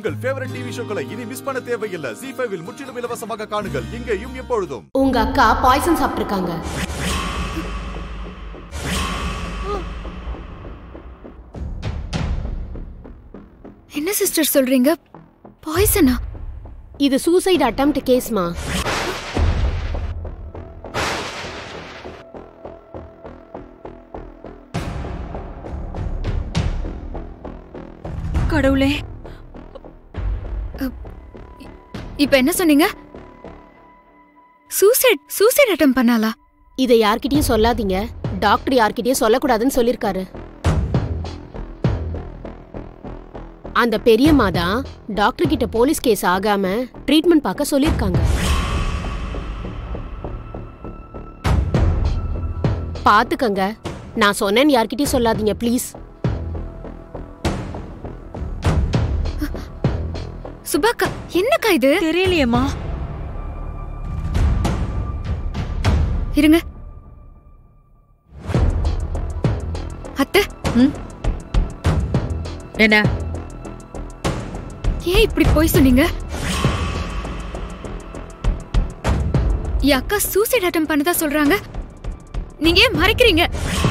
உங்கள் favourite TV ஷோக்களை இனி miss பண்ண தேவையில்லை ஜி ஃபைவில் முற்றிலும் இலவசமாக காணுங்கள் இங்கேயும் எப்பொழுதும் உங்க அக்கா பாய்சன் சாப்பிட்டிருக்காங்க என்ன சிஸ்டர் சொல்றீங்க பாய்சனா இது சூசைட் அட்டம்ப்ட் கேஸ்மா கடவுளே இப்ப என்ன சொன்னீங்க சூசைட் சூசைட் அட்டம் பண்ணாலா இதை யார்கிட்டயும் சொல்லாதீங்க டாக்டர் யார்கிட்டயும் சொல்லக்கூடாதுன்னு சொல்லிருக்காரு அந்த பெரியம்மா தான் டாக்டர் கிட்ட போலீஸ் கேஸ் ஆகாம ட்ரீட்மெண்ட் பார்க்க சொல்லிருக்காங்க பாத்துக்கங்க நான் சொன்னேன்னு யார்கிட்டயும் சொல்லாதீங்க ப்ளீஸ் சுபாக்கா என்னக்கா இது தெரியலையேம்மா இருங்க அத்தை என்ன ஏன் இப்படி போய் சொன்னீங்க என் அக்கா சூசைட் அட்டம் பண்ணதா சொல்றாங்க நீங்க ஏன் மறைக்கிறீங்க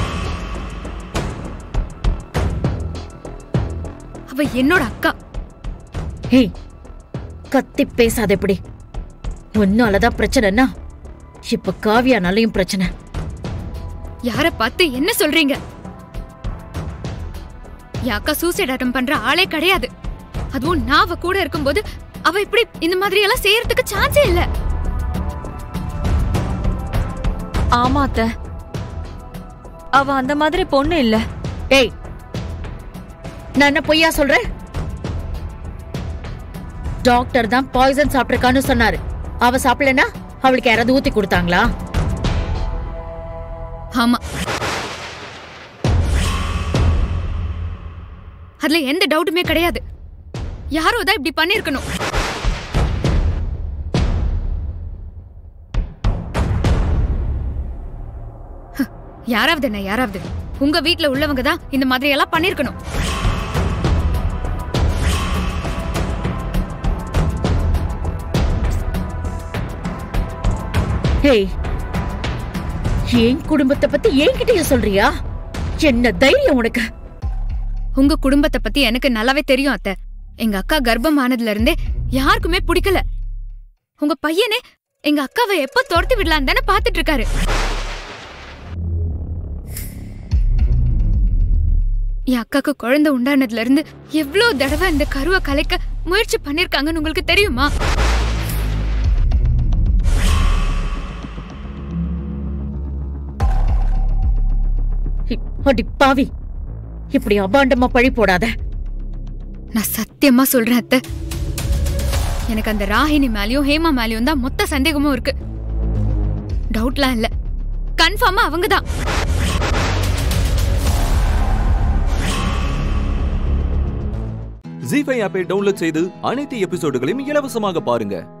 அவ என்னோட அக்கா ஏய் கத்தி பேசாத எப்படி உன்னாலதான் பிரச்சனைன்னா இப்ப காவியானாலையும் பிரச்சனை யார பார்த்து என்ன சொல்றீங்க என் அக்கா சூசைட் அட்டம் பண்ற ஆளே கிடையாது அதுவும் நான் அவ கூட இருக்கும்போது அவ இப்படி இந்த மாதிரி எல்லாம் செய்யறதுக்கு சான்ஸே இல்ல ஆமா அத்த அவ அந்த மாதிரி பொண்ணு இல்ல ஏய் நான் என்ன பொய்யா சொல்றேன் டாக்டர் தான் பாய்சன் சாப்பிட்டிருக்கான்னு சொன்னாரு அவ சாப்பிடலனா அவளுக்கு யாராவது ஊத்தி கொடுத்தாங்களா ஆமா அதுல எந்த டவுட்டுமே கிடையாது யாரோ தான் இப்படி பண்ணிருக்கணும் யாராவது என்ன யாராவது உங்க வீட்ல உள்ளவங்க தான் இந்த மாதிரி எல்லாம் பண்ணிருக்கணும் ஏய் என் குடும்பத்தை பத்தி என்கிட்டயே சொல்றியா என்ன தைரியம் உனக்கு உங்க குடும்பத்தை பத்தி எனக்கு நல்லாவே தெரியும் அத்தை எங்க அக்கா கர்ப்பம் ஆனதுல இருந்தே யாருக்குமே பிடிக்கல உங்க பையனே எங்க அக்காவை எப்ப துரத்தி விடலாம் தானே பாத்துட்டு இருக்காரு என் அக்காக்கு குழந்தை உண்டானதுல இருந்து எவ்வளவு தடவை இந்த கருவை கலைக்க முயற்சி பண்ணிருக்காங்கன்னு உங்களுக்கு தெரியுமா இ- அடி பாவி இப்படி அபாண்டமா பழி போடாத நான் சத்தியமா சொல்றேன் அத்தை எனக்கு அந்த ராகினி மேலயும் ஹேமா மேலயும் தான் மொத்த சந்தேகமும் இருக்கு டவுட்லாம் இல்ல கன்ஃபார்மா அவங்கதான் ஜி ஃபைவ் ஆப்பை டவுன்லோட் செய்து அனைத்து எபிசோடுகளையும் இலவசமாக பாருங்க